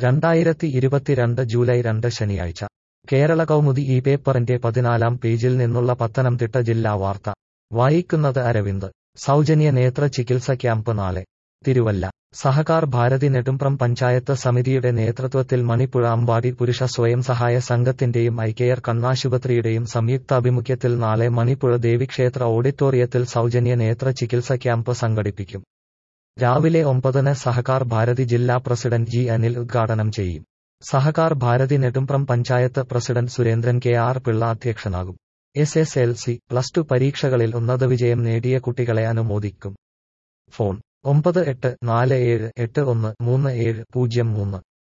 രണ്ടായിരത്തി ഇരുപത്തിരണ്ട് ജൂലൈ രണ്ട് ശനിയാഴ്ച കേരള കൗമുദി ഈ പേപ്പറിന്റെ പതിനാലാം പേജിൽ നിന്നുള്ള പത്തനംതിട്ട ജില്ലാ വാർത്ത വായിക്കുന്നത് അരവിന്ദ് സൗജന്യ നേത്ര ചികിത്സ ക്യാമ്പ് നാളെ തിരുവല്ല സഹകാർ ഭാരതി നെടുമ്പ്രം പഞ്ചായത്ത് സമിതിയുടെ നേതൃത്വത്തിൽ മണിപ്പുഴ അമ്പാടി പുരുഷ സ്വയം സഹായ സംഘത്തിന്റെയും ഐകെയർ കണ്ണാശുപത്രിയുടെയും സംയുക്താഭിമുഖ്യത്തിൽ നാളെ മണിപ്പുഴ ദേവിക്ഷേത്ര ഓഡിറ്റോറിയത്തിൽ സൗജന്യ നേത്ര ചികിത്സ ക്യാമ്പ് സംഘടിപ്പിക്കും രാവിലെ ഒമ്പതിന് സഹകാർ ഭാരതി ജില്ലാ പ്രസിഡന്റ് ജി അനിൽ ഉദ്ഘാടനം ചെയ്യും Sahakar Bharati Nedumpram panchayat president Surendran K R Pillai അധ്യക്ഷനാകും S S L C plus two പരീക്ഷകളിൽ ഉന്നത വിജയം നേടിയ കുട്ടികളെ അനുമോദിക്കും ഫോൺ ഒമ്പത് എട്ട് നാല് ഏഴ് എട്ട് ഒന്ന് മൂന്ന് ഏഴ് പൂജ്യം മൂന്ന്